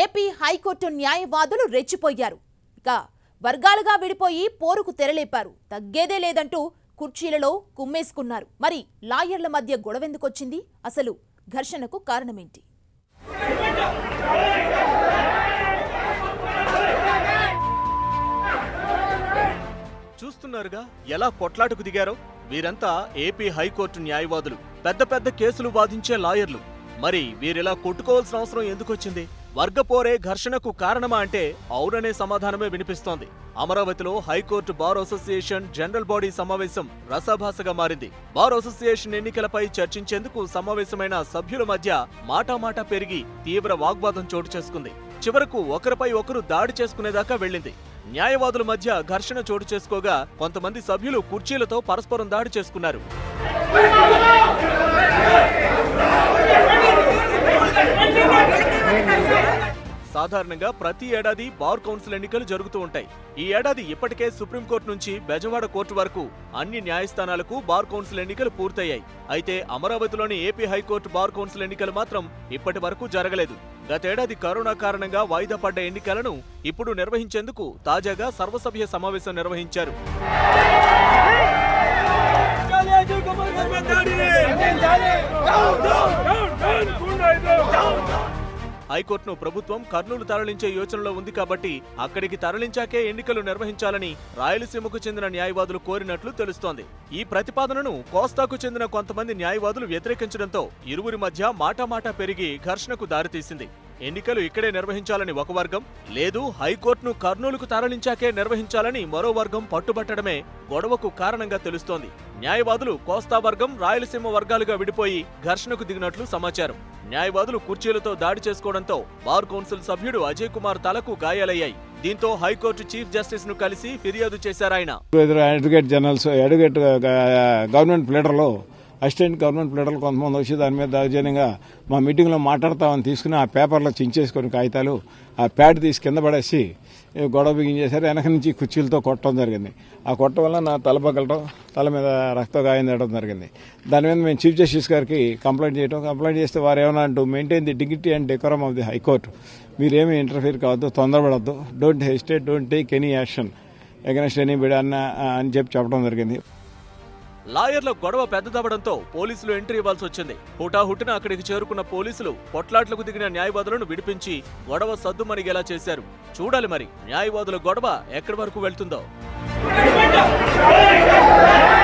AP high court న్యాయవాదులు రెచ్చిపోయారు ఇక వర్గాలుగా విడిపోయి పోరుకు తెరలేపారు తగ్గేదే లేదంటూ కుర్చీలలో కుమ్మేసుకున్నారు మరి లాయర్ల మధ్య గొడవెందుకొచ్చింది అసలు ఘర్షణకు కారణమేంటి చూస్తున్నారుగా ఎలా కొట్లాటకు దిగారో వీరంతా ఏపీ హైకోర్టు న్యాయవాదులు పెద్ద పెద్ద కేసులు వాదించే లాయర్లు మరి వీరిలా కొట్టుకోవాల్సిన అవసరం ఎందుకొచ్చింది వర్గపోరే ఘర్షణకు కారణమా అంటే అవుననే సమాధానమే వినిపిస్తోంది అమరావతిలో high court bar association general body సమావేశం రసాభాసగా మారింది బార్ అసోసియేషన్ ఎన్నికలపై చర్చించేందుకు సమావేశమైన సభ్యుల మధ్య మాటామాటా పెరిగి తీవ్ర వాగ్వాదం చోటు చేసుకుంది చివరకు ఒకరిపై ఒకరు దాడి చేసుకునేదాకా వెళ్ళింది న్యాయవాదుల మధ్య ఘర్షణ చోటు చేసుకోగా కొంతమంది సభ్యులు కుర్చీలతో పరస్పరం దాడి చేసుకున్నారు సాధారణంగా ప్రతి ఏడాది బార్ కౌన్సిల్ ఎన్నికలు జరుగుతూ ఉంటాయి ఈ ఏడాది ఇప్పటికే సుప్రీంకోర్టు నుంచి బెజవాడ కోర్టు వరకు అన్ని న్యాయస్థానాలకు బార్ కౌన్సిల్ ఎన్నికలు పూర్తయ్యాయి అయితే అమరావతిలోని ఏపీ హైకోర్టు బార్ కౌన్సిల్ ఎన్నికలు మాత్రం ఇప్పటి వరకు జరగలేదు గతేడాది కరోనా కారణంగా వాయిదా పడ్డ ఎన్నికలను ఇప్పుడు నిర్వహించేందుకు తాజాగా సర్వసభ్య సమావేశం నిర్వహించారు హైకోర్టును ప్రభుత్వం కర్నూలు తరలించే యోచనలో ఉంది కాబట్టి అక్కడికి తరలించాకే ఎన్నికలు నిర్వహించాలని రాయలసీమకు చెందిన న్యాయవాదులు కోరినట్లు తెలుస్తోంది ఈ ప్రతిపాదనను కోస్తాకు చెందిన కొంతమంది న్యాయవాదులు వ్యతిరేకించడంతో ఇరువురి మధ్య మాటామాటా పెరిగి ఘర్షణకు దారితీసింది ఎన్నికలు ఇక్కడే నిర్వహించాలని ఒక వర్గం లేదు హైకోర్టును కర్నూలుకు తరలించాకే నిర్వహించాలని మరో వర్గం పట్టుబట్టడమే గొడవకు కారణంగా తెలుస్తోంది న్యాయవాదులు కోస్తా వర్గం రాయలసీమ వర్గాలుగా విడిపోయి ఘర్షణకు దిగినట్లు సమాచారం న్యాయవాదులు కుర్చీలతో దాడి చేసుకోవడంతో బార్ కౌన్సిల్ సభ్యుడు అజయ్ కుమార్ తలకు గాయాలయ్యాయి దీంతో హైకోర్టు చీఫ్ జస్టిస్ ను కలిసి ఫిర్యాదు చేశారాయన ఎదురు అడ్వకేట్ జనరల్స్ అడ్వకేట్ గవర్నమెంట్ ప్లేటర్లో అసిస్టెంట్ గవర్నమెంట్ ప్లేటర్లు కొంతమంది వచ్చి దాని మీద దౌర్జన్యంగా మా మీటింగ్లో మాట్లాడతామని తీసుకుని ఆ పేపర్లో చించేసుకొని కాగితాలు ఆ ప్యాడ్ తీసి కింద పడేసి ఈ గొడవ బిగించేశారు వెనక నుంచి కుర్చీలతో కొట్టడం జరిగింది ఆ కొట్టడం వల్ల నా తల పగలటం తల మీద రక్త గాయం తేయడం జరిగింది దాని మీద మేము చీఫ్ జస్టిస్ గారికి కంప్లైంట్ చేయడం కంప్లైంట్ చేస్తే వారు ఏమన్నా అంటూ maintain the dignity and decorum of the high court మీరేమీ ఇంటర్ఫీర్ కావద్దు తొందరపడద్దు don't hesitate don't take any action against any bid అన్న అని చెప్పి చెప్పడం జరిగింది లాయర్ల గొడవ పెద్దదవడంతో పోలీసులు ఎంట్రీ ఇవ్వాల్సి వచ్చింది హుటాహుటిన అక్కడికి చేరుకున్న పోలీసులు కొట్లాట్లకు దిగిన న్యాయవాదులను విడిపించి గొడవ సద్దుమణిగేలా చేశారు చూడాలి మరి న్యాయవాదుల గొడవ ఎక్కడి వరకు వెళ్తుందో